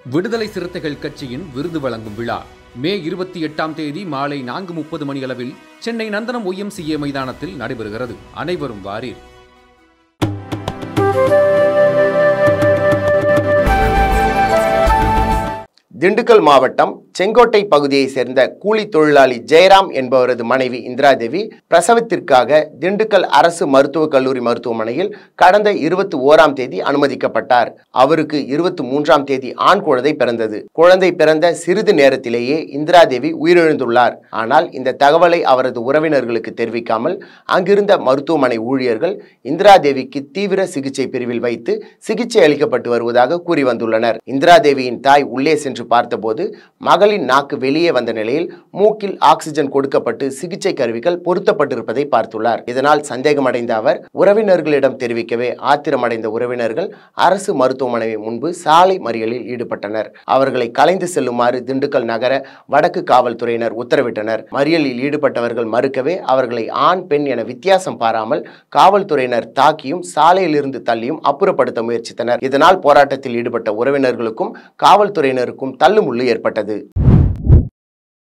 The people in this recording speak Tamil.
விடுதலை சிறுத்தைகள் கட்சியின் விருது வழங்கும் விழா மே இருபத்தி எட்டாம் தேதி மாலை நான்கு முப்பது மணியளவில் சென்னை நந்தனம் ஒய்எம்சிஏ மைதானத்தில் நடைபெறுகிறது அனைவரும் வாரீர் திண்டுக்கல் மாவட்டம் செங்கோட்டை பகுதியைச் சேர்ந்த கூலி தொழிலாளி ஜெயராம் என்பவரது மனைவி இந்திராதேவி பிரசவத்திற்காக திண்டுக்கல் அரசு மருத்துவக் கல்லூரி மருத்துவமனையில் கடந்த இருபத்தி ஓராம் தேதி அனுமதிக்கப்பட்டார் அவருக்கு இருபத்தி மூன்றாம் தேதி ஆண் குழந்தை பிறந்தது குழந்தை பிறந்த சிறிது நேரத்திலேயே இந்திராதேவி உயிரிழந்துள்ளார் ஆனால் இந்த தகவலை அவரது உறவினர்களுக்கு தெரிவிக்காமல் அங்கிருந்த மருத்துவமனை ஊழியர்கள் இந்திராதேவிக்கு தீவிர சிகிச்சை பிரிவில் வைத்து சிகிச்சை அளிக்கப்பட்டு வருவதாக கூறி வந்துள்ளனர் இந்திராதேவியின் தாய் உள்ளே சென்று பார்த்தபோது மகளின் நாக்கு வெளியே வந்த நிலையில் மூக்கில் ஆக்சிஜன் கொடுக்கப்பட்டு சிகிச்சை கருவிகள் பொருத்தப்பட்டிருப்பதை பார்த்துள்ளார் இதனால் சந்தேகமடைந்த அவர் உறவினர்களிடம் தெரிவிக்கவே ஆத்திரமடைந்த உறவினர்கள் அரசு மருத்துவமனை முன்பு சாலை மறியலில் ஈடுபட்டனர் அவர்களை கலைந்து செல்லுமாறு திண்டுக்கல் நகர வடக்கு காவல்துறையினர் உத்தரவிட்டனர் மறியலில் ஈடுபட்டவர்கள் மறுக்கவே அவர்களை ஆண் பெண் என வித்தியாசம் பாராமல் காவல்துறையினர் தாக்கியும் சாலையிலிருந்து தள்ளியும் அப்புறப்படுத்த முயற்சித்தனர் இதனால் போராட்டத்தில் ஈடுபட்ட உறவினர்களுக்கும் காவல்துறையினருக்கும் தள்ளுமுள்ளு ஏற்பட்டது